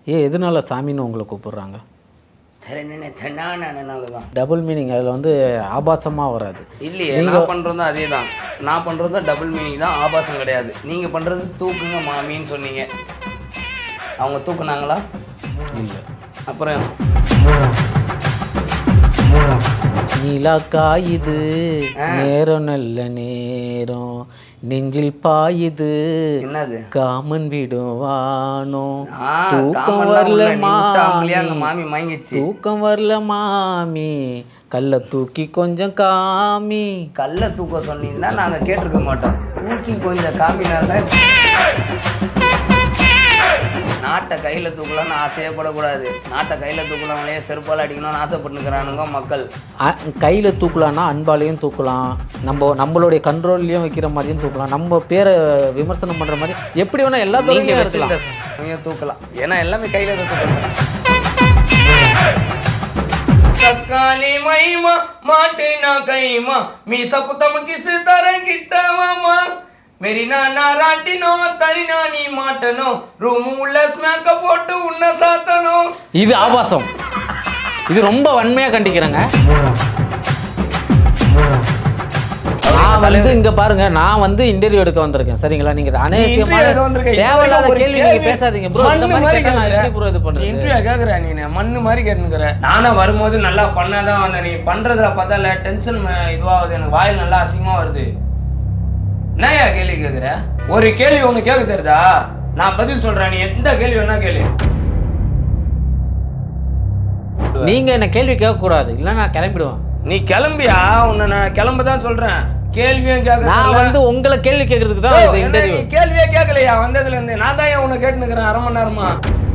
ஏ எதனால சாமின்னு உங்களை கூப்பிடுறாங்க சரி தென்னானனால தான் டபுள் மீனிங் அதில் வந்து ஆபாசமாக வராது இல்லையே நான் பண்ணுறதும் அதே தான் நான் பண்ணுறதும் டபுள் மீனிங் தான் ஆபாசம் கிடையாது நீங்கள் பண்ணுறது தூக்குங்க மாமின்னு சொன்னீங்க அவங்க தூக்குனாங்களா இல்லை அப்புறம் நீலா காயுது நேரம் நல்ல நேரம் நெஞ்சில் பாயுது என்னது காமன் விடுவானோ ஆ தூக்கம் காமெல்லாம் வரல உள்ள நீ விட்டாமலையே மாமி அங்கே மாமி மயங்கிச்சு தூக்கம் வரல மாமி கல்ல தூக்கி கொஞ்சம் காமி கல்லை தூக்க சொன்னீங்கன்னா நாங்கள் கேட்டிருக்க மாட்டோம் தூக்கி கொஞ்சம் காமினால்தான் நாட்டை கையில் தூக்கலாம்னு ஆசையப்படக்கூடாது நாட்டை கையில் தூக்கலாமலே செருப்பால் அடிக்கணும்னு ஆசைப்பட்டுக்கிறானுங்க மக்கள் அ- கையில தூக்கலாம்னா அன்பாலையும் தூக்கலாம் நம்ம நம்மளுடைய கண்ட்ரோல்லையும் வைக்கிற மாதிரியும் தூக்கலாம் நம்ம பேரை விமர்சனம் பண்ற மாதிரி எப்படி வேணா எல்லா நீங்க துறையிலும் வச்சிருந்த இருக்கலாம் நீங்க தூக்கலாம் ஏன்னா எல்லாமே கையில தான் தூக்கலாம் தக்காளி மைமா மாட்டு நான் கைமா மீச குத்தம் கிசு தரேன் கிட்ட மாமா மெரி நானா ராட்டினோ தனி நானி மாட்டனோ ரூம் உள்ள ஸ்மேக்க போட்டு உன்ன சாத்தணும் இது ஆபாசம் இது ரொம்ப வன்மையா கண்டிக்கிறேங்க நான் வந்து இங்க பாருங்க நான் வந்து இன்டர்வியூ எடுக்க வந்திருக்கேன் சரிங்களா நீங்க அநேசியமான தேவையில்லாத கேள்வி நீங்க பேசாதீங்க ப்ரோ இந்த மாதிரி கேட்டா நான் எப்படி ப்ரோ இது பண்றது இன்டர்வியூ கேக்குற நீ மண்ணு மாதிரி கேட்டுக்கிற நானும் வரும்போது நல்லா பண்ணா தான் வந்தேன் நீ பண்றதுல பார்த்தா இல்ல டென்ஷன் இதுவாகுது எனக்கு வாயில் நல்லா அசிங்கமா வருது என்னய்யா கேள்வி கேக்குற ஒரு கேள்வி ஒண்ணு கேட்க தெரியுதா நான் பதில் சொல்றேன் நீ எந்த கேள்வி வேணா கேளு நீங்க என்ன கேள்வி கேட்க கூடாது இல்ல நான் கிளம்பிடுவேன் நீ கிளம்பியா உன்னை நான் கிளம்ப தான் சொல்றேன் கேள்வியும் கேட்க நான் தெரியல. வந்து உங்களை கேள்வி கேட்கறதுக்கு ஓ, தான் இது என்ன இன்டர்வியூ நீ கேள்வியே கேட்கலையா வந்ததுல இருந்து நான் தான் ஏன் உன்னை கேட்டுனுக்கிறேன் அரை மணி நேரமா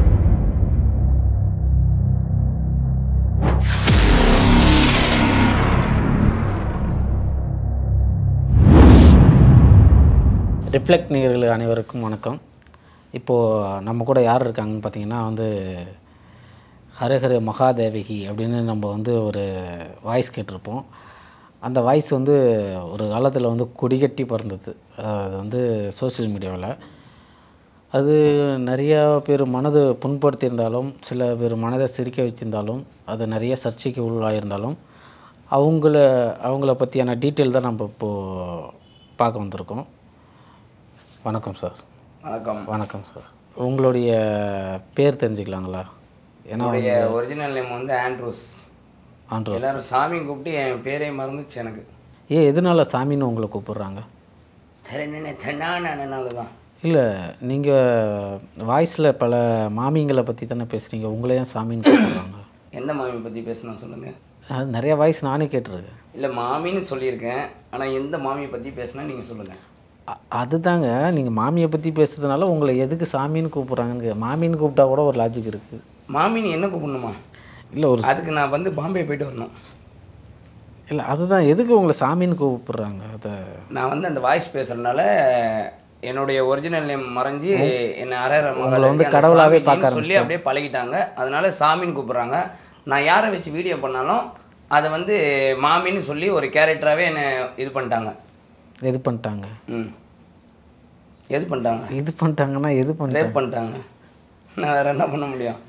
ரிஃப்ளெக்ட் நேயர்கள் அனைவருக்கும் வணக்கம் இப்போது நம்ம கூட யார் இருக்காங்கன்னு பார்த்தீங்கன்னா வந்து ஹரஹர மகாதேவகி அப்படின்னு நம்ம வந்து ஒரு வாய்ஸ் கேட்டிருப்போம் அந்த வாய்ஸ் வந்து ஒரு காலத்தில் வந்து கொடிகட்டி பறந்தது அது வந்து சோஷியல் மீடியாவில் அது நிறையா பேர் மனது புண்படுத்தியிருந்தாலும் சில பேர் மனதை சிரிக்க வச்சிருந்தாலும் அது நிறைய சர்ச்சைக்கு உள்ளாயிருந்தாலும் அவங்கள அவங்கள பற்றியான டீட்டெயில் தான் நம்ம இப்போது பார்க்க வந்திருக்கோம் வணக்கம் சார் வணக்கம் வணக்கம் சார் உங்களுடைய பேர் தெரிஞ்சுக்கலாங்களா ஏன்னா என்னுடைய ஒரிஜினல் நேம் வந்து ஆண்ட்ரூஸ் ஆண்ட்ரோஸ் எல்லாரும் சாமி கூப்பிட்டு என் பேரே மறந்துச்சு எனக்கு ஏன் எதனால சாமின்னு உங்களை கூப்பிடுறாங்க சரி தென்னானனால தான் இல்லை நீங்கள் வாய்ஸில் பல மாமிங்களை பற்றி தானே பேசுகிறீங்க உங்களையும் சாமின்னு கூப்பிடுறாங்க எந்த மாமி பற்றி பேசணும் சொல்லுங்க அது நிறைய வாய்ஸ் நானே கேட்டிருக்கேன் இல்லை மாமின்னு சொல்லியிருக்கேன் ஆனால் எந்த மாமியை பற்றி பேசினா நீங்கள் சொல்லுங்கள் அ- அதுதாங்க நீங்கள் மாமியை பற்றி பேசுறதுனால உங்களை எதுக்கு சாமின்னு கூப்பிட்றாங்கன்னு கே- மாமின்னு கூப்பிட்டா கூட ஒரு லாஜிக் இருக்குது மாமின்னு என்ன கூப்பிடணுமா இல்லை ஒரு அதுக்கு நான் வந்து பாம்பே போயிட்டு வரணும் இல்லை அதுதான் எதுக்கு உங்களை சாமின்னு கூப்பிட்றாங்க அதை நான் வந்து அந்த வாய்ஸ் பேசுறதுனால என்னுடைய ஒரிஜினல் நேம் மறைஞ்சு என்னை அரேற உங்களை வந்து கடவுளாவே பார்க்க சொல்லி அப்படியே பழகிட்டாங்க அதனால சாமின்னு கூப்பிடுறாங்க நான் யாரை வச்சு வீடியோ பண்ணாலும் அதை வந்து மாமின்னு சொல்லி ஒரு கேரக்டராகவே என்னை இது பண்ணிட்டாங்க எது பண்ணிட்டாங்க ம் எது பண்ணிட்டாங்க இது பண்ணிட்டாங்கன்னா எது பண்ணிட்டாங்க ரேப் பண்ணிட்டாங்க நான் வேற என்ன பண்ண முடியும்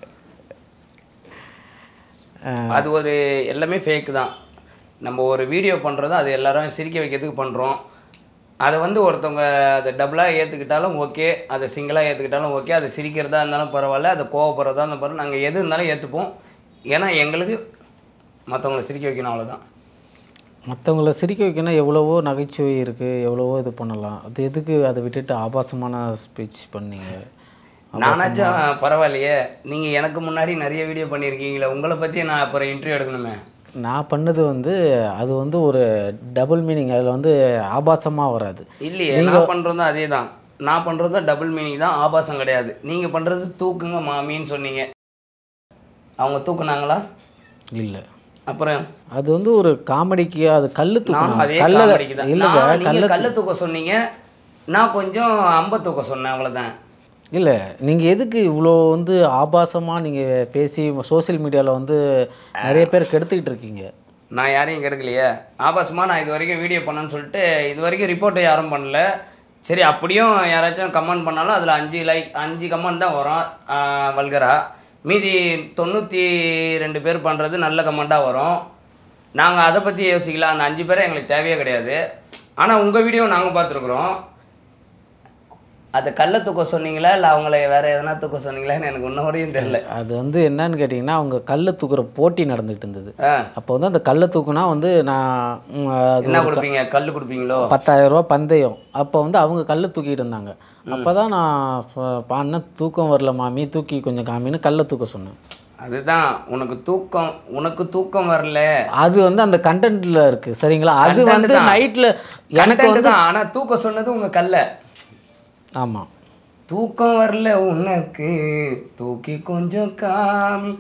அது ஒரு எல்லாமே ஃபேக் தான் நம்ம ஒரு வீடியோ பண்ணுறதோ அது எல்லாரும் சிரிக்க வைக்கிறதுக்கு பண்ணுறோம் அதை வந்து ஒருத்தவங்க அதை டபுளாக ஏற்றுக்கிட்டாலும் ஓகே அதை சிங்கிளாக ஏற்றுக்கிட்டாலும் ஓகே அது சிரிக்கிறதா இருந்தாலும் பரவாயில்ல அதை கோவப்படுறதா இருந்தாலும் பரவாயில்ல நாங்கள் எது இருந்தாலும் ஏற்றுப்போம் ஏன்னா எங்களுக்கு மற்றவங்கள சிரிக்க வைக்கணும் அவ்வளோதான் மற்றவங்கள சிரிக்க வைக்கணும் எவ்வளவோ நகைச்சுவை இருக்குது எவ்வளவோ இது பண்ணலாம் அது எதுக்கு அதை விட்டுட்டு ஆபாசமான ஸ்பீச் பண்ணீங்க நானாச்சும் பரவாயில்லையே நீங்கள் எனக்கு முன்னாடி நிறைய வீடியோ பண்ணியிருக்கீங்களே உங்களை பற்றி நான் அப்புறம் இன்டர்வியூ எடுக்கணுமே நான் பண்ணது வந்து அது வந்து ஒரு டபுள் மீனிங் அதில் வந்து ஆபாசமாக வராது இல்லையே நான் பண்ணுறதும் அதே தான் நான் பண்ணுறதும் டபுள் மீனிங் தான் ஆபாசம் கிடையாது நீங்கள் பண்ணுறது தூக்குங்க மாமின்னு சொன்னீங்க அவங்க தூக்குனாங்களா இல்லை அப்புறம் அது வந்து ஒரு காமெடிக்கு அது கல்லு நானும் அதே தூக்கணும் கல்ல காமெடிக்கு தான் இல்லைங்க நான் கல்ல நீங்கள் கல்லை தூக்க சொன்னீங்க நான் கொஞ்சம் அம்ப தூக்க சொன்னேன் அவ்வளோதான் இல்லை நீங்கள் எதுக்கு இவ்வளோ வந்து ஆபாசமாக நீங்கள் பேசி சோஷியல் மீடியாவில் வந்து நிறைய பேர் கெடுத்துக்கிட்டு இருக்கீங்க நான் யாரையும் கெடுக்கலையே ஆபாசமாக நான் இது வரைக்கும் வீடியோ பண்ணேன்னு சொல்லிட்டு இது வரைக்கும் ரிப்போர்ட்டை யாரும் பண்ணல சரி அப்படியும் யாராச்சும் கமெண்ட் பண்ணாலும் அதில் அஞ்சு லைக் அஞ்சு கமெண்ட் தான் வரும் வல்கரா மீதி தொண்ணூற்றி ரெண்டு பேர் பண்ணுறது நல்ல கமெண்ட்டாக வரும் நாங்கள் அதை பற்றி யோசிக்கல அந்த அஞ்சு பேரை எங்களுக்கு தேவையே கிடையாது ஆனால் உங்கள் வீடியோ நாங்கள் பார்த்துருக்குறோம் அதை கல்லை தூக்க சொன்னீங்களா இல்லை அவங்கள வேறு எதனா தூக்க சொன்னீங்களான்னு எனக்கு இன்ன வரையும் தெரில அது வந்து என்னன்னு கேட்டிங்கன்னா அவங்க கல்லை தூக்குற போட்டி நடந்துகிட்டு இருந்தது ஆ அப்போ வந்து அந்த கல்லை தூக்குனா வந்து நான் ம், அது என்ன கொடுப்பீங்க கல் கொடுப்பீங்களோ பத்தாயிரம் ரூபா பந்தயம் அப்போ வந்து அவங்க கல்லை தூக்கிட்டு இருந்தாங்க அப்போ தான் நான் ப- பாடின தூக்கம் வரல மாமி தூக்கி கொஞ்சம் காமின்னு கல்லை தூக்க சொன்னேன் அதுதான் உனக்கு தூக்கம் உனக்கு தூக்கம் வரல அது வந்து அந்த கண்டென்ட்ல இருக்கு சரிங்களா அது Content வந்து தான். நைட்ல எனக்கு எனக்கு வந்து தான் ஆனால் தூக்க சொன்னது உங்கள் கல்லை ஆமா தூக்கம் வரல உனக்கு தூக்கி கொஞ்சம் காமி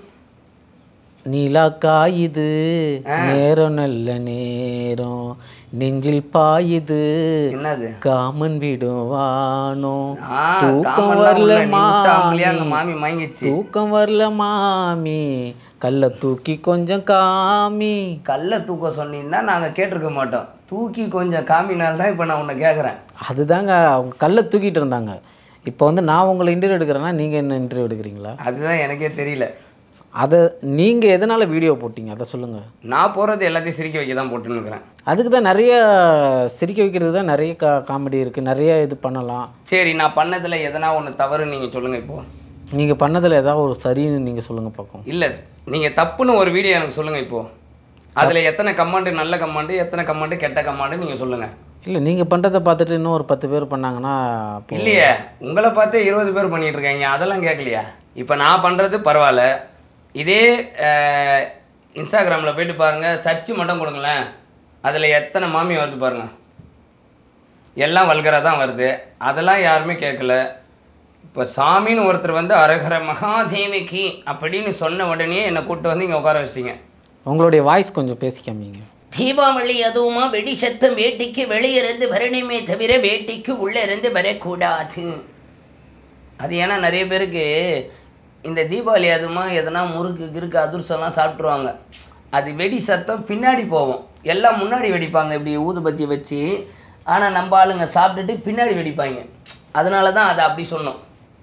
நீலா காயுது நேரம் நல்ல நேரம் நெஞ்சில் பாயுது என்னது காமன் விடுவானோ ஆ, தூக்கம் காமெல்லாம் வரல உள்ள நீ விட்டாமலேயே அங்க மாமி மாமி மயங்கிச்சு தூக்கம் வரல மாமி கல்லை தூக்கி கொஞ்சம் காமி கல்லை தூக்க சொன்னீங்கன்னா நாங்கள் கேட்டிருக்க மாட்டோம் தூக்கி கொஞ்சம் காமினால் தான் இப்போ நான் உன்னை கேட்குறேன் அதுதாங்க அவங்க கல்லை தூக்கிட்டு இருந்தாங்க இப்போ வந்து நான் உங்களை இன்டர்வியூ எடுக்கிறேன்னா நீங்கள் என்ன இன்டர்வியூ எடுக்கிறீங்களா அதுதான் எனக்கே தெரியல அதை நீங்கள் எதனால் வீடியோ போட்டீங்க அதை சொல்லுங்கள் நான் போகிறது எல்லாத்தையும் சிரிக்க வைக்க தான் போட்டுன்னு இருக்கிறேன் அதுக்கு தான் நிறைய சிரிக்க வைக்கிறது தான் நிறைய கா காமெடி இருக்குது நிறைய இது பண்ணலாம் சரி நான் பண்ணதில் எதனா ஒன்று தவறு நீங்கள் சொல்லுங்கள் இப்போ நீங்கள் பண்ணதில் ஏதாவது ஒரு சரின்னு நீங்கள் சொல்லுங்கள் பார்ப்போம் இல்லை நீங்கள் தப்புன்னு ஒரு வீடியோ எனக்கு சொல்லுங்கள் இப்போ அதில் எத்தனை கமாண்டு நல்ல கமாண்டு எத்தனை கமாண்டு கெட்ட கமாண்டு நீங்கள் சொல்லுங்கள் இல்லை நீங்கள் பண்ணுறதை பார்த்துட்டு இன்னும் ஒரு பத்து பேர் பண்ணாங்கன்னா அப்போ இல்லையே உங்களை பார்த்தே இருபது பேர் பண்ணிட்டு இருக்காங்க அதெல்லாம் கேட்கலையா இப்போ நான் பண்ணுறது பரவாயில்ல இதே இன்ஸ்டாகிராமில் போயிட்டு பாருங்கள் சர்ச்சு மட்டும் கொடுங்களேன் அதில் எத்தனை மாமி வருது பாருங்கள் எல்லாம் வல்கராக தான் வருது அதெல்லாம் யாருமே கேட்கல இப்போ சாமின்னு ஒருத்தர் வந்து அரகர மகாதேவிக்கு அப்படின்னு சொன்ன உடனே என்னை கூப்பிட்டு வந்து இங்கே உட்கார வச்சிட்டீங்க உங்களுடைய வாய்ஸ் கொஞ்சம் பேசி காமிங்க தீபாவளி அதுவுமா வெடி சத்தம் வேட்டிக்கு வெளியிருந்து வரணுமே தவிர வேட்டிக்கு உள்ளே இருந்து வரக்கூடாது அது ஏன்னா நிறைய பேருக்கு இந்த தீபாவளி அதுமா எதனா முறுக்கு கிறுக்கு அதிர்சம்லாம் சாப்பிட்ருவாங்க அது வெடி சத்தம் பின்னாடி போகும் எல்லாம் முன்னாடி வெடிப்பாங்க இப்படி ஊதுபத்தியை வச்சு ஆனால் நம்ம ஆளுங்க சாப்பிட்டுட்டு பின்னாடி வெடிப்பாங்க அதனால தான் அதை அப்படி சொன்னோம்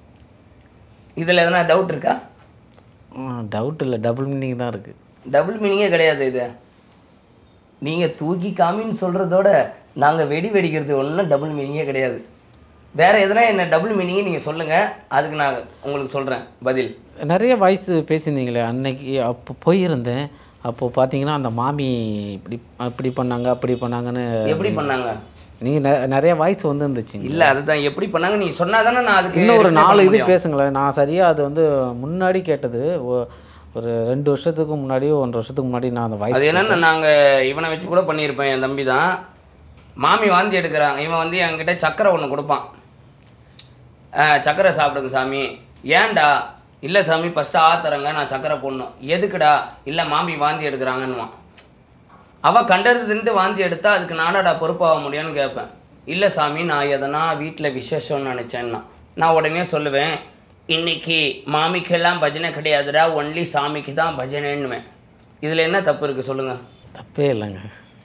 இதில் எதனா டவுட் இருக்கா டவுட் இல்லை டபுள் மீனிங் தான் இருக்குது டபுள் மீனிங்கே கிடையாது இது நீங்கள் தூக்கி காமின்னு சொல்கிறதோட நாங்கள் வெடி வெடிக்கிறது ஒன்றும் டபுள் மீனிங்கே கிடையாது வேறு எதனா என்ன டபுள் மீனிங்கே நீங்கள் சொல்லுங்கள் அதுக்கு நான் உங்களுக்கு சொல்கிறேன் பதில் நிறைய வாய்ஸ் பேசியிருந்தீங்களே அன்னைக்கு அப்போ போயிருந்தேன் அப்போது பார்த்தீங்கன்னா அந்த மாமி இப்படி இப்படி பண்ணாங்க அப்படி பண்ணாங்கன்னு எப்படி பண்ணாங்க நீங்கள் நிறைய வாய்ஸ் வந்து இருந்துச்சுங்க இல்லை அதுதான் எப்படி பண்ணாங்க நீங்கள் சொன்னால் தானே நான் அதுக்கு இன்னும் ஒரு reply நாலு பண்ண இது முடியும். பேசுங்களேன் நான் சரியாக அது வந்து முன்னாடி கேட்டது ஒ- ஒரு ரெண்டு வருஷத்துக்கு முன்னாடி ஒன்றரை வருஷத்துக்கு முன்னாடி நான் அந்த வாய்ஸ் அது என்னென்ன நாங்கள் இவனை வச்சு கூட பண்ணியிருப்பேன் என் தம்பி தான் மாமி வாந்தி எடுக்கிறாங்க இவன் வந்து என்கிட்ட சக்கரை ஒன்று கொடுப்பான் ஆ, சக்கரை சாப்பிடுங்க சாமி ஏன்டா இல்லை சாமி ஃபஸ்ட்டு ஆத்தரங்க நான் சக்கரை போடணும் எதுக்குடா இல்லை மாமி வாந்தி எடுக்கிறாங்கன்னுவான் அவள் கண்டது திண்டு வாந்தி எடுத்தா அதுக்கு நானாடா பொறுப்பாக முடியும்னு கேட்பேன் இல்லை சாமி நான் எதனா வீட்டில் விசேஷம்னு நினச்சேன்னா நான் உடனே சொல்லுவேன் இன்னைக்கு மாமிக்கெல்லாம் பஜனை கிடையாதுடா ஒன்லி சாமிக்கு தான் பஜனைன்னுவேன் இதில் என்ன தப்பு இருக்குது சொல்லுங்கள் தப்பே இல்லைங்க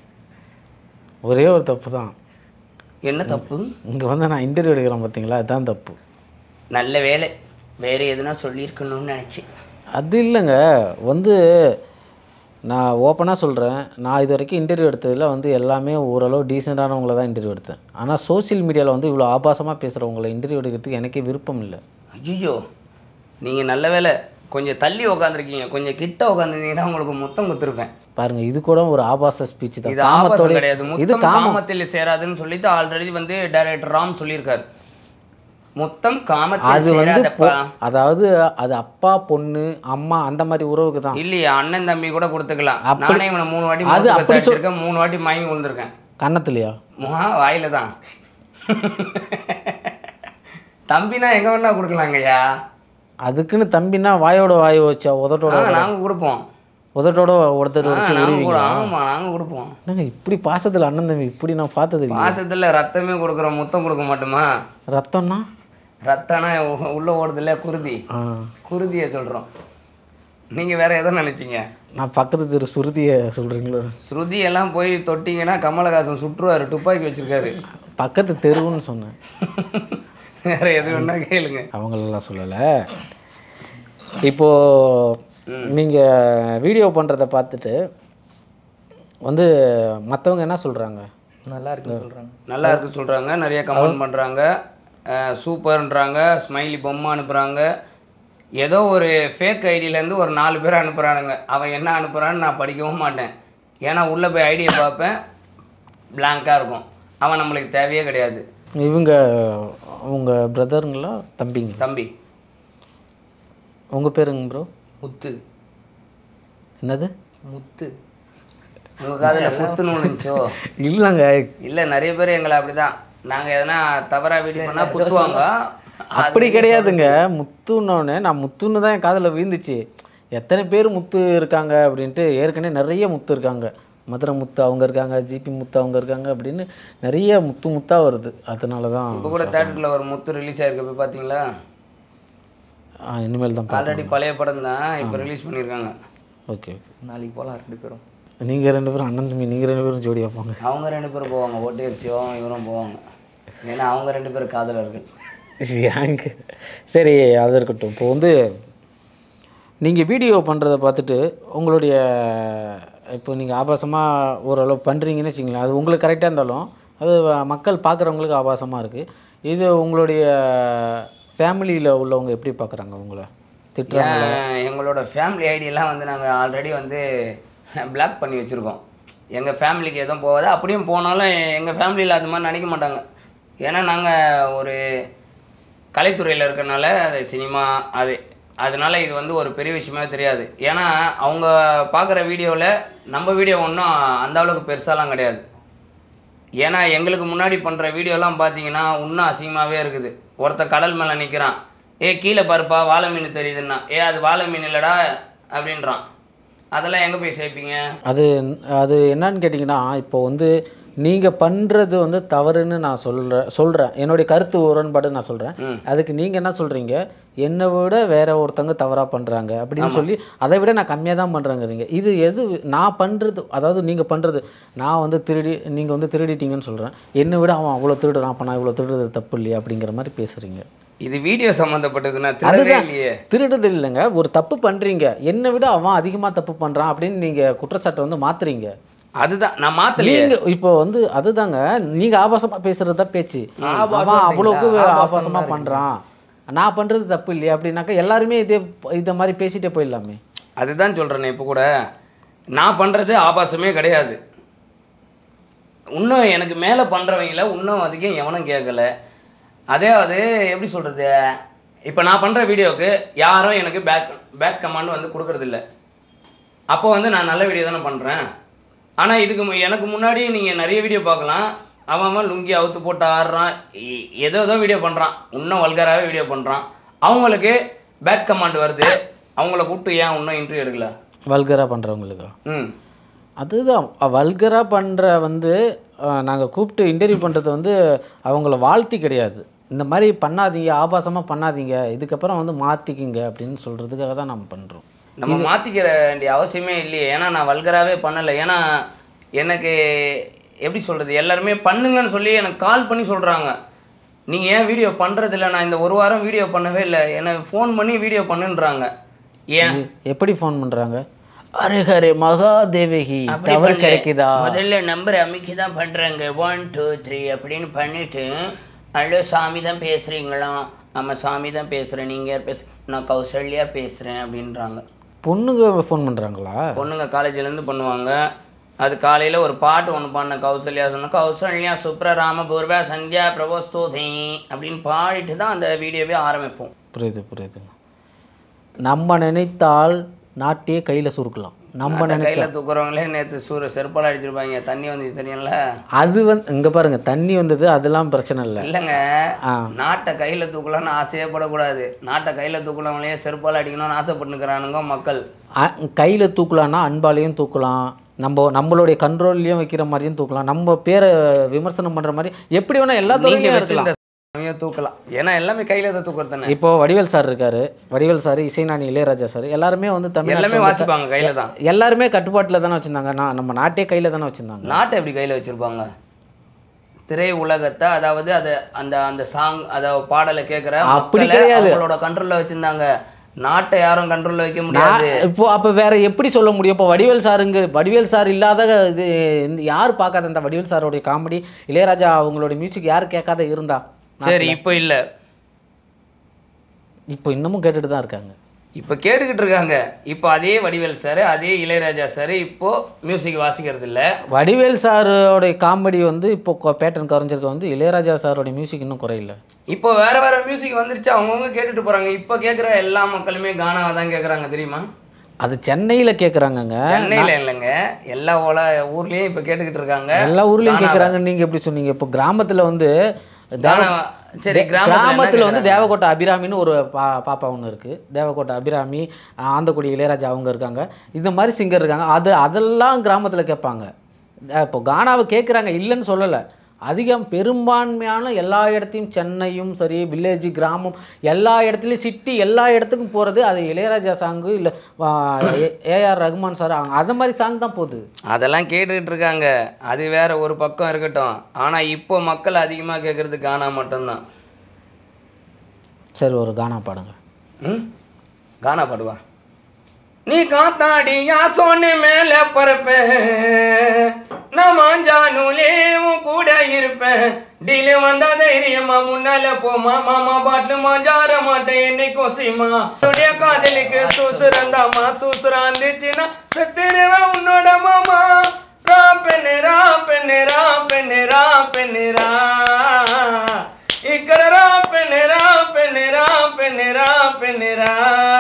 ஒரே ஒரு தப்பு தான் என்ன தப்பு இங்கே வந்து நான் இன்டர்வியூ எடுக்கிறேன் பார்த்தீங்களா அதுதான் தப்பு நல்ல வேலை வேறு எதுனா சொல்லியிருக்கணும்னு நினச்சி அது இல்லைங்க வந்து நான் ஓப்பனாக சொல்கிறேன் நான் இது வரைக்கும் இன்டர்வியூ எடுத்ததில் வந்து எல்லாமே ஓரளவு டீசெண்டானவங்கள தான் இன்டர்வியூ எடுத்தேன் ஆனால் சோஷியல் மீடியாவில் வந்து இவ்வளோ ஆபாசமாக பேசுகிறவங்கள இன்டர்வியூ எடுக்கிறதுக்கு எனக்கே விருப்பம் இல்லை ஐயோ நீங்கள் நல்ல வேலை கொஞ்சம் தள்ளி உக்காந்துருக்கீங்க கொஞ்சம் கிட்ட உட்காந்துருந்தீங்கன்னா உங்களுக்கு முத்தம் குத்துருப்பேன் பாருங்க இது கூட ஒரு ஆபாச ஸ்பீச் தான் இது ஆபாசம் காமத்தோட கிடையாது இது முத்தம் காமம் காமத்தில் சேராதுன்னு சொல்லிட்டு ஆல்ரெடி வந்து டைரக்டர் ராம் சொல்லியிருக்காரு முத்தம் காமத்தில் அது வந்து சேராதப்பா பொ- அதாவது அது அப்பா பொண்ணு அம்மா அந்த மாதிரி உறவுக்கு தான் இல்லையா அண்ணன் தம்பி கூட கொடுத்துக்கலாம் அப்படி- நானே இவனை மூணு வாட்டி அது முகத்துல அப்படி சொல்- சாடிச்சிருக்கேன் மூணு வாட்டி மயங்கி விழுந்திருக்கேன் கன்னத்துலையா முகா வாயில தான் தம்பினா எங்க வேணா கொடுக்கலாங்கய்யா அதுக்குன்னு தம்பின்னா வாயோட வாய் வச்சா உதட்டோட ஆ நாங்க கொடுப்போம் உதட்டோட ஒருத்தர் ஆ, வச்சு நாங்க கூட விடுவீங்களா ஆமா நாங்க கொடுப்போம் என்னங்க இப்படி பாசத்தில் அண்ணன் தம்பி இப்படி நான் பார்த்தது இல்லை மாசத்துல ரத்தமே கொடுக்குறோம் முத்தம் கொடுக்க மாட்டோமா ரத்தம்னா ரத்தம்னா உ- உள்ள ஓடுதுல்ல குருதி ஆ குருதியை சொல்றோம் நீங்க வேற எதை நினைச்சீங்க நான் பக்கத்து தெரு சுருதியை சொல்கிறீங்களோ ஸ்ருதி எல்லாம் போய் தொட்டிங்கன்னா கமலஹாசன் சுற்றுவாரு துப்பாக்கி வச்சிருக்காரு பக்கத்து தெருவுன்னு சொன்னேன் வேற எது வேணா கேளுங்க அவங்களெல்லாம் சொல்லலை இப்போது நீங்கள் வீடியோ பண்ணுறத பார்த்துட்டு வந்து மற்றவங்க என்ன சொல்கிறாங்க நல்லா இருக்குன்னு சொல்கிறாங்க நல்லா இருக்கு சொல்கிறாங்க நிறைய கமெண்ட் பண்ணுறாங்க சூப்பர்ன்றாங்க ஸ்மைலி பொம்மை அனுப்புகிறாங்க ஏதோ ஒரு ஃபேக் ஐடியிலேருந்து ஒரு நாலு பேர் அனுப்புகிறானுங்க அவன் என்ன அனுப்புகிறான்னு நான் படிக்கவும் மாட்டேன் ஏன்னா உள்ளே போய் ஐடியை பார்ப்பேன் blank-ஆ இருக்கும் அவன் நம்மளுக்கு தேவையே கிடையாது இவங்க உங்க பிரதருங்களா தம்பிங்க தம்பி உங்கள் பேருங்க ப்ரோ முத்து என்னது முத்து உங்கள் காதில் குத்துன்னு இருந்துச்சோ இல்லைங்க இல்லை நிறைய பேர் எங்களை அப்படிதான் நாங்கள் எதனா தவறாக வீடியோ பண்ணால் குத்துவாங்க அப்படி கிடையாதுங்க முத்துன்னொன்னே நான் முத்துன்னு தான் என் காதில் விழுந்துச்சு எத்தனை பேர் முத்து இருக்காங்க அப்படின்ட்டு ஏற்கனவே நிறைய முத்து இருக்காங்க மதுரை முத்து அவங்க இருக்காங்க ஜிபி முத்து அவங்க இருக்காங்க அப்படின்னு நிறைய முத்து முத்தா வருது அதனால தான் இப்போ கூட தேட்டரில் ஒரு முத்து ரிலீஸ் ஆயிருக்கு போய் பார்த்தீங்களா ஆ, இனிமேல் தான் ஆல்ரெடி பழைய படம் தான் இப்போ ரிலீஸ் பண்ணியிருக்காங்க ஓகே நாளைக்கு போகலாம் ரெண்டு பேரும் நீங்கள் ரெண்டு பேரும் அண்ணன் தம்பி நீங்கள் ரெண்டு பேரும் ஜோடியாக போங்க அவங்க ரெண்டு பேரும் போவாங்க ஓட்டேர் சிவம் இவரும் போவாங்க ஏன்னா அவங்க ரெண்டு பேரும் காதலர்கள் ஏங்க சரி அது இருக்கட்டும் இப்போ வந்து நீங்கள் வீடியோ பண்ணுறத பார்த்துட்டு உங்களுடைய இப்போ நீங்கள் ஆபாசமாக ஓரளவு பண்ணுறீங்கன்னு வச்சிங்களேன் அது உங்களுக்கு கரெக்டாக இருந்தாலும் அது வ- மக்கள் பார்க்குறவங்களுக்கு ஆபாசமாக இருக்குது இது உங்களுடைய ஃபேமிலியில் உள்ளவங்க எப்படி பார்க்குறாங்க உங்களை திட்டுறாங்க ஏன் எங்களோட ஃபேமிலி ஐடியெல்லாம் வந்து நாங்கள் ஆல்ரெடி வந்து பிளாக் பண்ணி வச்சுருக்கோம் எங்கள் ஃபேமிலிக்கு எதுவும் போகாது அப்படியும் போனாலும் எங்கள் ஃபேமிலியில் அது மாதிரி நினைக்க மாட்டாங்க ஏன்னா நாங்கள் ஒரு கலைத்துறையில் இருக்கறனால அது சினிமா அது அதனால இது வந்து ஒரு பெரிய விஷயமே தெரியாது ஏன்னா அவங்க பார்க்குற வீடியோவில் நம்ம வீடியோ ஒன்றும் அந்த அளவுக்கு பெருசாலாம் கிடையாது ஏன்னா எங்களுக்கு முன்னாடி பண்ணுற வீடியோலாம் பார்த்தீங்கன்னா இன்னும் அசிங்கமாகவே இருக்குது ஒருத்தன் கடல் மேலே நிற்கிறான் ஏ கீழே பாருப்பா வாழை மீன் தெரியுதுன்னா ஏ அது வாழை மீன் இல்லைடா அப்படின்றான் அதெல்லாம் எங்கே போய் சேர்ப்பீங்க அது அது என்னன்னு கேட்டிங்கன்னா இப்போ வந்து நீங்கள் பண்ணுறது வந்து தவறுன்னு நான் சொல்கிறேன் சொல்கிறேன் என்னுடைய கருத்து உடன்பாடு நான் சொல்கிறேன் ம். அதுக்கு நீங்கள் என்ன சொல்கிறீங்க என்னை விட வேற ஒருத்தவங்க தவறாக பண்ணுறாங்க அப்படின்னு சொல்லி அதை விட நான் கம்மியாக தான் பண்ணுறேங்கிறீங்க இது எது நான் பண்ணுறது அதாவது நீங்கள் பண்ணுறது நான் வந்து திருடி நீங்கள் வந்து திருடிட்டீங்கன்னு சொல்கிறேன் என்னை விட அவன் அவ்வளோ திருடுறான் அப்போ நான் இவ்வளோ திருடுறது தப்பு இல்லையா அப்படிங்கிற மாதிரி பேசுகிறீங்க இது வீடியோ சம்மந்தப்பட்டதுன்னா திருடவே அதுதான் இல்லையே திருடுது இல்லைங்க ஒரு தப்பு பண்ணுறீங்க என்னை விட அவன் அதிகமாக தப்பு பண்ணுறான் அப்படின்னு நீங்கள் குற்றச்சாட்டை வந்து மாற்றுறீங்க அதுதான் நான் மாற்றலையே நீங்க இப்போ வந்து அதுதாங்க நீங்க ஆபாசமா பேசுறது தான் பேச்சு ஆபாசம் அவன் அவ்வளவுக்கு இல்லைங்களா? ஆபாசம் ஆபாசமா தான் பண்றான் நான் பண்றது தப்பு இல்லையா அப்படின்னாக்கா எல்லாருமே இதே இத மாதிரி பேசிட்டே போயிடலாமே அதுதான் சொல்கிறேனே இப்போ கூட நான் பண்ணுறது ஆபாசமே கிடையாது இன்னும் எனக்கு மேலே பண்ணுறவங்கள இன்னும் அதிகம் எவனும் கேட்கல அதே அது எப்படி சொல்கிறது இப்போ நான் பண்ணுற வீடியோவுக்கு யாரும் எனக்கு பேக் பேக் கமாண்ட் வந்து கொடுக்கறதில்ல அப்போ வந்து நான் நல்ல வீடியோ தானே பண்ணுறேன் ஆனால் இதுக்கு மு- எனக்கு முன்னாடி நீங்கள் நிறைய வீடியோ பார்க்கலாம் அவன் அவன் லுங்கி அவுத்து போட்டு ஆடுறான் எ- ஏதோ ஏதோ வீடியோ பண்ணுறான் இன்னும் வல்கராகவே வீடியோ பண்ணுறான் அவங்களுக்கு பேக் கமாண்ட் வருது அவங்கள கூப்பிட்டு ஏன் இன்னும் இன்டர்வியூ எடுக்கல வல்கரா பண்றவங்களுக்கு ம் அதுதான் வல்கரா பண்ற வந்து நாங்கள் கூப்பிட்டு இன்டர்வியூ பண்ணுறது வந்து அவங்கள வாழ்த்தி கிடையாது இந்த மாதிரி பண்ணாதீங்க ஆபாசமாக பண்ணாதீங்க இதுக்கப்புறம் வந்து மாற்றிக்கிங்க அப்படின்னு சொல்கிறதுக்காக தான் நம்ம பண்ணுறோம் நம்ம மாற்றிக்கிற வேண்டிய அவசியமே இல்லையே ஏன்னா நான் வல்கராகவே பண்ணலை ஏன்னா எனக்கு எப்படி சொல்கிறது எல்லாருமே பண்ணுங்கன்னு சொல்லி எனக்கு கால் பண்ணி சொல்கிறாங்க நீங்கள் ஏன் வீடியோ பண்ணுறதில்ல நான் இந்த ஒரு வாரம் வீடியோ பண்ணவே இல்லை எனக்கு ஃபோன் பண்ணி வீடியோ பண்ணுன்றாங்க ஏன் எப்படி ஃபோன் பண்ணுறாங்க அரே ஹரே மகாதேவகி அப்படி டவர் பண்ணல. கிடைக்குதா முதல்ல நம்பர் அமைக்கி தான் பண்ணுறாங்க ஒன் டூ த்ரீ அப்படின்னு பண்ணிட்டு ஹலோ சாமி தான் பேசுகிறீங்களாம் ஆமாம் சாமி தான் பேசுகிறேன் நீங்கள் யார் பேச நான் கௌசல்யா பேசுகிறேன் அப்படின்றாங்க பொண்ணுங்க ஃபோன் பண்ணுறாங்களா பொண்ணுங்க காலேஜ்லேருந்து பண்ணுவாங்க அது காலையில் ஒரு பாட்டு ஒன்று பாடின கௌசல்யா சொன்ன கௌசல்யா சுப்ர ராமபூர்வ சந்தியா பிரபோஸ்தோதி அப்படின்னு பாடிட்டு தான் அந்த வீடியோவே ஆரம்பிப்போம் புரியுது புரியுதுங்க நம்ம நினைத்தால் நாட்டையே கையில் சுருக்கலாம் நம்ம நினை கையில் தூக்குறவங்களே நேற்று சூரிய செருப்பால் அடிச்சிருப்பாங்க தண்ணி வந்து தெரியும்ல அது வந்து இங்கே பாருங்க தண்ணி வந்தது அதெல்லாம் பிரச்சனை இல்லை இல்லைங்க ஆ நாட்டை கையில் தூக்கலாம்னு ஆசையே படக்கூடாது நாட்டை கையில் தூக்கலவங்களே செருப்பால் அடிக்கணும்னு ஆசைப்பட்டுக்கிறானுங்க மக்கள் கையில் தூக்கலாம்னா அன்பாலையும் தூக்கலாம் நம்ம நம்மளுடைய கண்ட்ரோல்லையும் வைக்கிற மாதிரியும் தூக்கலாம் நம்ம பேரை விமர்சனம் பண்ணுற மாதிரி எப்படி வேணால் எல்லா நீங்க துறையிலையும் வச்சிருந்த இருக்கலாம் சாமியை தூக்கலாம் ஏன்னா எல்லாமே கையில் தான் தூக்குறது தானே இப்போ வடிவேல் சார் இருக்காரு வடிவேல் சார் இசைஞானி இளையராஜா சார் எல்லாருமே வந்து தமிழ் எல்லாமே வாசிப்பாங்க கையில் தான் எல்லாருமே கட்டுப்பாட்டில் தானே வச்சுருந்தாங்க நான் நம்ம நாட்டே கையில் தானே வச்சுருந்தாங்க நாட்டை எப்படி கையில் வச்சுருப்பாங்க திரை உலகத்தை அதாவது அதை அந்த அந்த சாங் அதை பாடலை கேட்குற அப்படி மக்களை கிடையாது. அவங்களோட கண்ட்ரோலில் வச்சுருந்தாங்க நாட்டை யாரும் கண்ட்ரோலில் வைக்க முடியாது நான் இப்போ அப்போ வேற எப்படி சொல்ல முடியும் இப்போ வடிவேல் சாருங்க வடிவேல் சார் இல்லாத இது இந்த யார் பார்க்காத இந்த வடிவேல் சாரோடைய காமெடி இளையராஜா அவங்களுடைய மியூசிக் யார் கேட்காத இருந்தா சரி இப்போ இல்லை இப்போ இன்னமும் கேட்டுட்டு தான் இருக்காங்க இப்போ கேட்டுக்கிட்டு இருக்காங்க இப்போ அதே வடிவேல் சார் அதே இளையராஜா சார் இப்போ மியூசிக் வாசிக்கிறது இல்ல வடிவேல் சாரோடைய காமெடி வந்து இப்போ பேட்டர்ன் குறைஞ்சிருக்க வந்து இளையராஜா சாரோடைய மியூசிக் இன்னும் குறையில இப்போ வேற வேற மியூசிக் வந்துருச்சு அவங்கவுங்க கேட்டுட்டு போறாங்க இப்போ கேட்குற எல்லா மக்களுமே கானாவை தான் கேட்குறாங்க தெரியுமா அது சென்னையில் கேட்குறாங்க சென்னையில் இல்லைங்க எல்லா ஓல ஊர்லயும் இப்போ கேட்டுக்கிட்டு இருக்காங்க எல்லா ஊர்லயும் கானாவை. கேட்குறாங்க நீங்க எப்படி சொன்னீங்க இப்போ கிராமத்துல வந்து கானாவா சரி கிராமத்துல என்ன கிராமத்தில் வந்து கேக்குறாங்க? தேவக்கோட்டை அபிராமின்னு ஒரு பா பாப்பா ஒன்று இருக்குது தேவக்கோட்டை அபிராமி ஆந்தக்குடி இளையராஜா அவங்க இருக்காங்க இந்த மாதிரி சிங்கர் இருக்காங்க அது அதெல்லாம் கிராமத்தில் கேட்பாங்க அஹ் இப்போ கானாவை கேட்குறாங்க இல்லைன்னு சொல்லலை அதிகம் பெரும்பான்மையான எல்லா இடத்தையும் சென்னையும் சரி வில்லேஜ் கிராமம் எல்லா இடத்துலையும் சிட்டி எல்லா இடத்துக்கும் போகிறது அது இளையராஜா சாங்கு இல்லை ஏஆர் ரகுமான் சார் அந்த மாதிரி சாங் தான் போகுது அதெல்லாம் கேட்டுக்கிட்டு இருக்காங்க அது வேற ஒரு பக்கம் இருக்கட்டும் ஆனா இப்போ மக்கள் அதிகமா கேட்கறது கானா மட்டும்தான் சரி ஒரு கானா பாடுங்க ம் கானா பாடுவா நீ காத்தாடி யா சோன்னு மேல பறப்பேன் நான் மாஞ்சானுலே உன் கூட இருப்பேன் டீலு வந்தா தைரியமா முன்னால போமா மாமா பாட்டிலு மாஞ்சார மாட்டேன் என்னைக்கும் சீமா சுடைய காதலுக்கு சூசுரந்தாமா சூசுரா இருந்துச்சுன்னா செத்துருவேன் உன்னோட மாமா ரா பெண்ணு ரா பெண்ணு ரா பெண்ணு ரா பெண்ணு ரா ఇక్కడ రా పెన్నెరా పెన్నెరా పెన్నెరా పెన్నెరా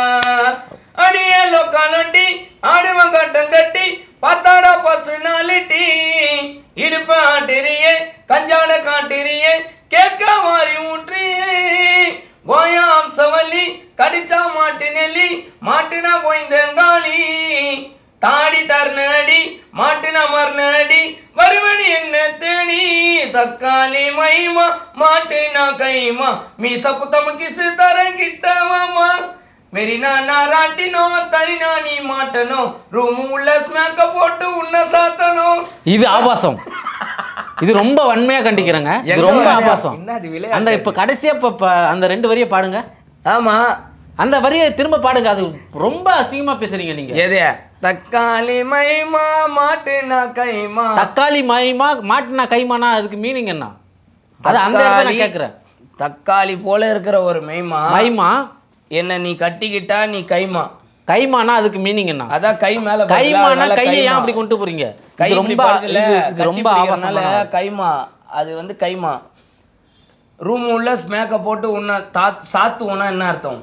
அடியே லொக்காலட்டி ஆடுவன் கட்டம் கட்டி பார்த்தாடா பர்சனாலிட்டி இடுப்ப ஆட்டிரியே கஞ்சாட காட்டிரியே கேட்க மாறி ஊற்றியே கோயா அம்சவல்லி கடிச்சா மாட்டு நெல்லி மாட்டுனா கோய்ந்தங்காளி தாடி டர்னடி மாட்டுனா மர்னடி வருவனி என்ன தேடி தக்காளி மைமா மாட்டுனா கைமா மீச குத்தம கிசு தரங்கிட்ட மாமா மெரினா நான் ராட்டினோம் தரினா நீ மாட்டணும் ரூம் உள்ள ஸ்நாக்க போட்டு உன்னை சாத்தணும் இது ஆபாசம் இது ரொம்ப வன்மையா கண்டிக்கிறேங்க இது எங்க ரொம்ப வன்மையா? ஆபாசம் என்ன அது விளையாட்டு? அந்த இப்ப கடைசியா இப்ப இப்ப அந்த ரெண்டு வரியை பாடுங்க ஆமா அந்த வரியை திரும்ப பாடுங்க அது ரொம்ப அசிங்கமா பேசுறீங்க நீங்க எது தக்காளி மைமா மாட்டுனா கைமா தக்காளி மைமா மாட்டுனா கைமானா அதுக்கு மீனிங் என்ன அது அந்த இடத்துல தக்காளி- நான் கேட்குறேன் தக்காளி போல இருக்கிற ஒரு மெய்மா மைமா என்ன நீ கட்டிக்கிட்டா நீ கைமா கைமானா அதுக்கு மீனிங் என்ன அதான் கை மேல படுதுல, கைமானா அதனால கையை ஏன் கைமா. அப்படி கொண்டு போறீங்க கை இது இப்படி ரொம்ப படுதுல, இது- இது கட்டி ரொம்ப பிடிக்கிறதுனால ஆபாசமான கைமா அது வந்து கைமா ரூம் உள்ள ஸ்மேக்க போட்டு உன்னை தா சாத்துவோனா என்ன அர்த்தம்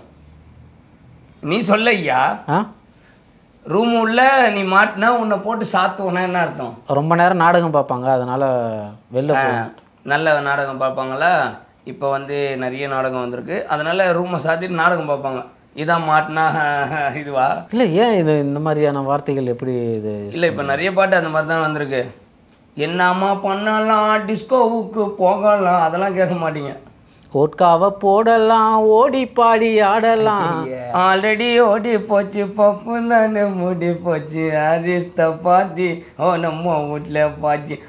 நீ சொல்ல ஐயா ஆ? ரூம் உள்ள நீ மாட்டினா உன்னை போட்டு சாத்துவோனா என்ன அர்த்தம் ரொம்ப நேரம் நாடகம் பார்ப்பாங்க அதனால வெளில ஆ, போ- நல்ல நாடகம் பார்ப்பாங்களா இப்போ வந்து நிறைய நாடகம் வந்திருக்கு அதனால ரூமை சாத்திட்டு நாடகம் பார்ப்பாங்க இதான் மாட்டினா இதுவா இல்ல ஏன் இது இந்த மாதிரியான வார்த்தைகள் எப்படி இது இல்லை இப்போ நிறைய பாட்டு அந்த மாதிரி தான் வந்திருக்கு என்னம்மா பண்ணலாம் டிஸ்கோவுக்கு போகலாம் அதெல்லாம் கேட்க மாட்டீங்க ஓட்காவை போடலாம் ஓடி பாடி ஆடலாம் ஆல்ரெடி ஓடி போச்சு பப்பு தானே மூடி போச்சு அரிஸ்த பாட்டி ஓ நம்ம வீட்டில் பாட்டி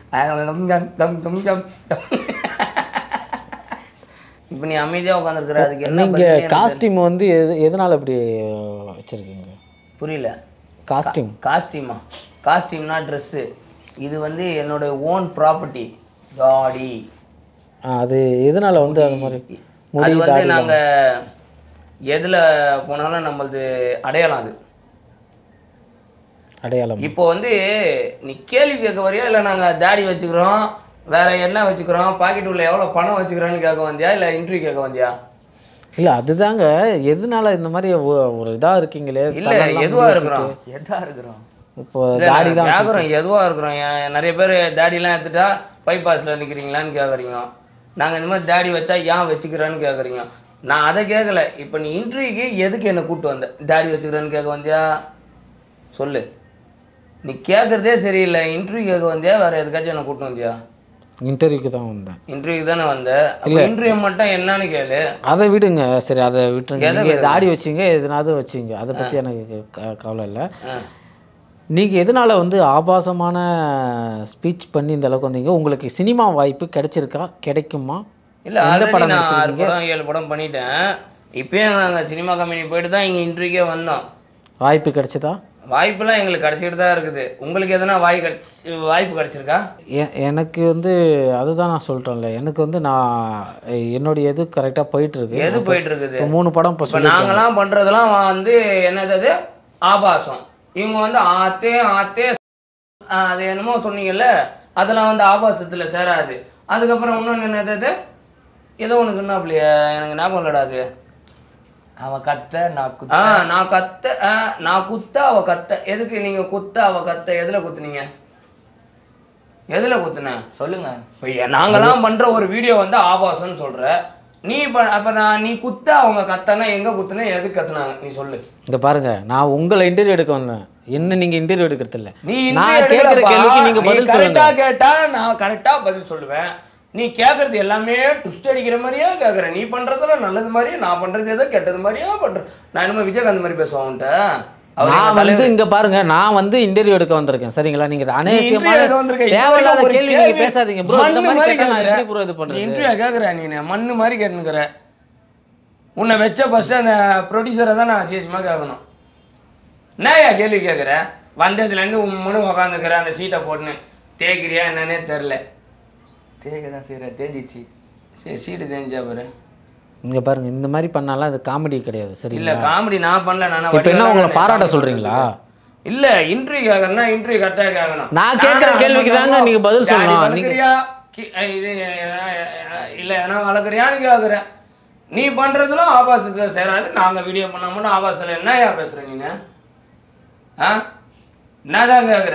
இப்போ நீ அமைதியாக உட்காந்துருக்குற அதுக்கு என்ன நீங்க பதில் எனக்கு காஸ்டியூம் வந்து எது எதனால இப்படி வச்சிருக்கீங்க புரியல காஸ்டியூம் காஸ்டியூமா காஸ்டியூம்னா ட்ரெஸ்ஸு இது வந்து என்னோட ஓன் ப்ராப்பர்ட்டி ஜாடி அது எதனால வந்து அது மாதிரி அது முடி வந்து தாடி நாங்கள் எதில் போனாலும் நம்மளது அடையாளம் அது அடையாளம் இப்போ வந்து நீ கேள்வி கேட்க வரியா இல்லை நாங்கள் தாடி வச்சுக்கிறோம் வேற என்ன வச்சுக்கிறோம் பாக்கெட் உள்ள எவ்வளோ பணம் வச்சுக்கிறோன்னு கேட்க வந்தியா இல்லை இன்டர்வியூ கேட்க வந்தியா இல்ல அதுதாங்க எதனால இந்த மாதிரி ஒ- ஒரு இதா இருக்கீங்களே இல்லை தலையெல்லாம் எதுவாக முடி இருக்கிறோம் எதா இருக்கிறோம் இப்போ இல்லை தாடிலாம் கேட்குறோம் எதுவாக இருக்கிறோம் ஏன் நிறைய பேர் தாடிலாம் எடுத்துட்டா பைபாஸில் நிற்கிறீங்களான்னு கேட்குறீங்க நாங்கள் இந்த மாதிரி தாடி வச்சா ஏன் வச்சுக்கிறேன்னு கேட்குறீங்க நான் அதை கேட்கல இப்போ நீ இன்டர்வியூக்கு எதுக்கு என்னை கூப்பிட்டு வந்த தாடி வச்சுக்கிறேன்னு கேட்க வந்தியா சொல்லு நீ கேட்குறதே சரியில்லை இன்டர்வியூ கேட்க வந்தியா வேறு எதுக்காச்சும் என்னை கூப்பிட்டு வந்தியா இன்டர்வியூக்கு தான் வந்தேன் இன்டர்வியூக்கு தானே வந்த அப்போ இன்டர்வியூ மட்டும் என்னன்னு கேளு அதை விடுங்க சரி அதை விட்டுருங்க எதை நீங்க விடுங்க? தாடி வச்சீங்க எதனாவது வச்சீங்க அதை பத்தி எனக்கு க- கவலை இல்லை ஆ. நீங்கள் எதனால் வந்து ஆபாசமான ஸ்பீச் பண்ணி இந்த அளவுக்கு வந்தீங்க உங்களுக்கு சினிமா வாய்ப்பு கிடைச்சிருக்கா கிடைக்குமா இல்லை எந்த ஆல்ரெடி படம் நான் ஆறு நடிச்சிருக்கீங்க படம் ஏழு படம் பண்ணிட்டேன் இப்போயும் நாங்கள் சினிமா கம்பெனி போயிட்டு தான் இங்கே இன்டர்வியூக்கே வந்தோம் வாய்ப்பு கிடைச்சதா வாய்ப்பெல்லாம் எங்களுக்கு கிடச்சிக்கிட்டு தான் இருக்குது உங்களுக்கு எதனா வாய் கிடச்சி வாய்ப்பு கிடச்சிருக்கா எ- எனக்கு வந்து அதுதான் நான் சொல்லிட்டேன்ல எனக்கு வந்து நான் என்னுடைய இது கரெக்டாக போயிட்டு இருக்கு எது போயிட்டு இருக்குது இப்போ மூணு படம் இப்போ இப்போ நாங்களாம் பண்ணுறதெல்லாம் வந்து என்னது அது ஆபாசம் இவங்க வந்து ஆத்தே ஆத்தே ஆ, அது என்னமோ சொன்னீங்கல்ல அதெல்லாம் வந்து ஆபாசத்தில் சேராது அதுக்கப்புறம் இன்னொன்று என்னது அது ஏதோ ஒன்று சொன்னாப்லையே எனக்கு ஞாபகம் இல்லடா அது அவன் கத்த நான் குத்த ஆ நான் கத்த ஆ, நான் குத்த அவ கத்த எதுக்கு நீங்கள் குத்த அவ கத்த எதில் குத்துனீங்க எதில் குத்துன சொல்லுங்க இப்போ நாங்களாம் பண்ணுற ஒரு வீடியோ வந்து ஆபாசம்னு சொல்கிற நீ இப்போ அப்போ நான் நீ குத்த அவங்க கத்தனா எங்கே குத்துனா எதுக்கு கத்துனாங்க நீ சொல்லு இங்க பாருங்க நான் உங்களை இன்டர்வியூ எடுக்க வந்தேன் என்ன நீங்க இன்டர்வியூ எடுக்கிறது இல்ல நீ நான் interview கேட்குற எடுக்கலப்பா. கேள்விக்கு நீங்க நீ பதில் correct சொல்லுங்க ஆ கேட்டா நான் கரெக்டாக பதில் சொல்லுவேன் நீ கேட்கறது எல்லாமே ட்விஸ்ட் அடிக்கிற மாதிரியே கேட்குற நீ பண்றதெல்லாம் நல்லது மாதிரியே நான் பண்றது ஏதோ கெட்டது மாதிரியே பண்றேன் நான் என்னமோ விஜயகாந்த் மாதிரி பேசுவேன் அவன்கிட்ட அவர் எங்க நான் வந்து தலைவர். இங்க பாருங்க நான் வந்து இன்டர்வியூ எடுக்க வந்திருக்கேன் சரிங்களா நீங்க இது நீ interview அநேசியமான எடுக்க வந்திருக்க. இது தேவையில்லாத வரைக்கும் ஒரு கேள்வி நீங்க கேள்வி பேசாதீங்க ப்ரோ இந்த மண்ணு மாதிரி கேட்டா நான் கேட்குற. எப்படி ப்ரோ இது நீ பண்றது இன்டர்வியூ கேட்குற நீ மண்ணு மாதிரி கேட்டுனுக்குற உன்னை வச்ச ஃபஸ்ட்டு அந்த ப்ரொடியூசரை தான் நான் அசியசியமாக கேட்கணும் என்னய்யா கேள்வி கேட்குற வந்ததுலேருந்து உம்முன்னு உக்காந்துக்கிற அந்த சீட்டை போட்டுன்னு தேய்க்கிறியா என்னன்னே தெரில தேக தான் செய்கிற தேஞ்சிச்சு சரி சீட்டு தெரிஞ்சா பாரு இங்க பாருங்க இந்த மாதிரி பண்ணாலாம் அது காமெடி கிடையாது இல்ல சரிங்களா காமெடி நான் பண்ணல நான் இப்ப என்ன உங்களை பாராட்ட சொல்றீங்களா இல்ல இன்டர்வியூ கேட்கறனா இன்டர்வியூ கரெக்டா கேட்கணும் நான் கேட்கிற நானா கேள்விக்கு தாங்க பண்ணணும். நீங்க பதில் தாடி சொல்லணும். வளர்க்குறியா? கி- அஹ் இது அஹ் இல்ல நான் வளர்க்குறியான்னு கேட்குறேன் நீ பண்றதுலாம் ஆபாசத்துல சேராது நாங்க வீடியோ பண்ண மட்டும் ஆபாசத்துல என்னய்யா பேசுற நீங்க ஆ என்னதான் கேட்குற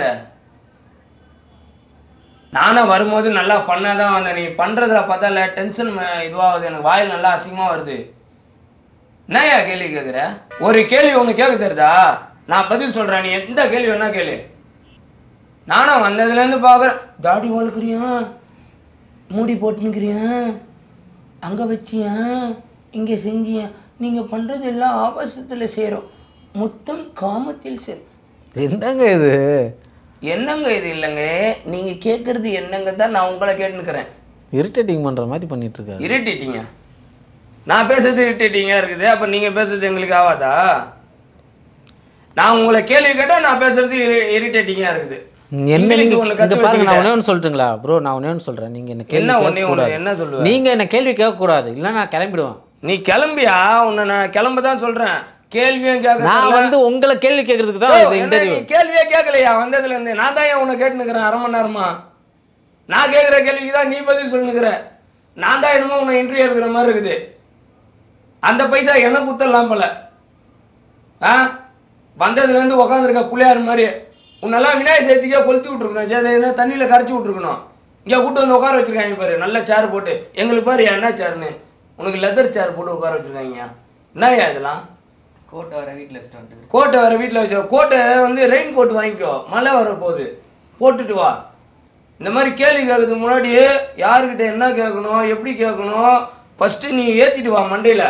நானும் வரும்போது நல்லா ஃபன்னாக தான் வந்தேன் நீ பண்ணுறதுல பார்த்தா இல்லை டென்ஷன் இதுவாகுது எனக்கு வாயில் நல்லா அசிங்கமாக வருது என்னய்யா கேள்வி கேட்குற ஒரு கேள்வி ஒன்று கேட்க தெரியுதா நான் பதில் சொல்கிறேன் நீ எந்த கேள்வி வேணா கேளு நானும் வந்ததுலேருந்து பார்க்குறேன் தாடி வளர்க்குறியா மூடி போட்டுனுக்கிறியா அங்கே வச்சியா இங்கே செஞ்சியா நீங்கள் பண்ணுறது எல்லாம் ஆபாசத்தில் சேரும் முத்தம் காமத்தில் சேரும் என்னங்க இது என்னங்க இது இல்லைங்க நீங்கள் கேட்குறது என்னங்க தான் நான் உங்களை கேட்டுனுக்கிறேன் இரிட்டேட்டிங் பண்ற மாதிரி பண்ணிட்டு இருக்காரு இரிட்டேட்டிங்க நான் பேசுறது இரிட்டேட்டிங்காக இருக்குது அப்போ நீங்கள் பேசுறது எங்களுக்கு ஆகாதா நான் உங்களை கேள்வி கேட்டால் நான் பேசுறது இரிட்டேட்டிங்காக இருக்குது என்ன இங்கிலீஷ் நீங்க ஒண்ணு இங்க கத்து பாருங்க நான் வச்சுக்கிட்டேன். ஒண்ணே ஒன்று சொல்லட்டுங்களா ப்ரோ நான் ஒண்ணே ஒன்று சொல்றேன் நீங்க என்ன கேள்வி என்ன ஒண்ணே கேட்க ஒண்ணு? கூடாது என்ன சொல்லுவ? நீங்க என்ன கேள்வி கேட்க கூடாது இல்ல நான் கிளம்பிடுவேன் நீ கிளம்பியா உன்னை நான் கிளம்ப தான் சொல்கிறேன் கேள்வியும் நான் கேட்க வந்து உங்களை கேள்வி கேட்கறதுக்கு தான் இது இன்டர்வியூ நீ கேள்வியே கேட்கலையா வந்ததுல இருந்து நான் தான் ஏன் உன்னை கேட்டுனுக்கிறேன் அரை மணி நேரமா நான் கேட்குற கேள்விக்கு தான் நீ பதில் சொல்லுங்கிற நான் தான் என்னமோ உன்னை இன்டர்வியூ எடுக்கிற மாதிரி இருக்குது அந்த பைசா எனக்கு குத்தலாம் போல ஆ வந்ததுலேருந்து உக்காந்துருக்க புள்ளையார் மாதிரி உன்னெல்லாம் விநாயகர் சதுர்த்திக்கே கொளுத்தி விட்ருக்கணும் சரி என்ன தண்ணியில் கரைச்சி விட்ருக்கணும் இங்கே கூட்டு வந்து உட்கார வச்சிருக்காங்க பாரு நல்ல சேர் போட்டு எங்களுக்கு பாரு என்ன சேர்னு உனக்கு லெதர் சேர் போட்டு உட்கார வச்சிருக்காங்க என்னய்யா இதெல்லாம் கோட்டை வர வீட்டில் வச்சுட்டு வந்துட்டு கோட்டை வேற வீட்டில் வச்சோ கோட்டை வந்து ரெயின் கோட் வாங்கிக்கோ மழை வர போகுது போட்டுட்டு வா இந்த மாதிரி கேள்வி கேட்கறதுக்கு முன்னாடி யாருக்கிட்ட என்ன கேட்கணும் எப்படி கேட்கணும் ஃபஸ்ட்டு நீ ஏற்றிட்டு வா மண்டையில்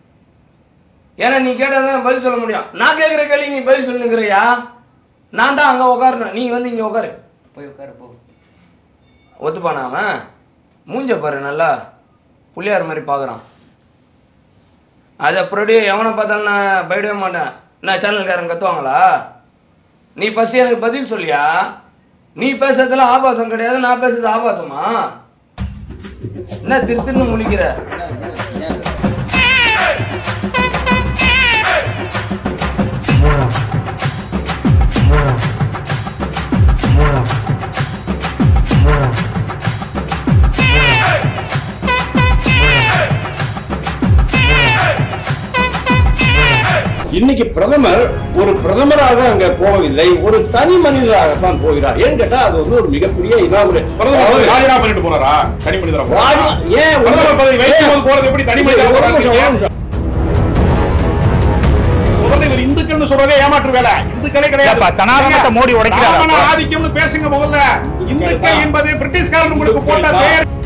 ஏன்னா நீ கேட்டால் தான் பதில் சொல்ல முடியும் நான் கேட்குற கேள்வி நீ பதில் சொல்லுங்கிறியா நான் தான் அங்கே உட்காரணும் நீ வந்து இங்கே உட்காரு போய் உட்கார போ ஒத்துப்பானா அவன் மூஞ்ச பாரு நல்லா புள்ளியார் மாதிரி பார்க்குறான் அது அப்புறடி எவனை பார்த்தாலும் நான் போயிடவே மாட்டேன் நான் சேனல்காரன் கத்துவாங்களா நீ ஃபஸ்ட்டு எனக்கு பதில் சொல்லியா நீ பேசுறதுல ஆபாசம் கிடையாது நான் பேசுறது ஆபாசமா என்ன திரு திருன்னு முழிக்கிற இன்னைக்கு பிரதமர் ஒரு பிரதமராக அங்க போகவில்லை ஒரு தனி மனிதராகத்தான் போகிறார் ஏன்னு கேட்டா அது வந்து ஒரு மிகப்பெரிய இனாகுரே- பிரதமர் வந்து ராஜினாமா பண்ணிட்டு போறாரா தனி மனிதரா போறாரா? ராஜி- ஏன் ஒரு- பிரதமர் பதவி வைக்கும் போது போறது எப்படி தனி மனிதரா ஒரு போறாரு? நிமிஷம், ஒரு நிமிஷம். முதல்ல இவர் இந்துக்கள்னு சொல்றதே ஏமாற்று வேலை இந்துக்களே கிடையாது ஏப்பா, சனாதனத்தை மோடி உடைக்கிறாரா? ராவண ஆதிக்கம்னு பேசுங்க முதல்ல இந்துக்கள் என்பது பிரிட்டிஷ்காரன் உங்களுக்கு போட்ட பெயர்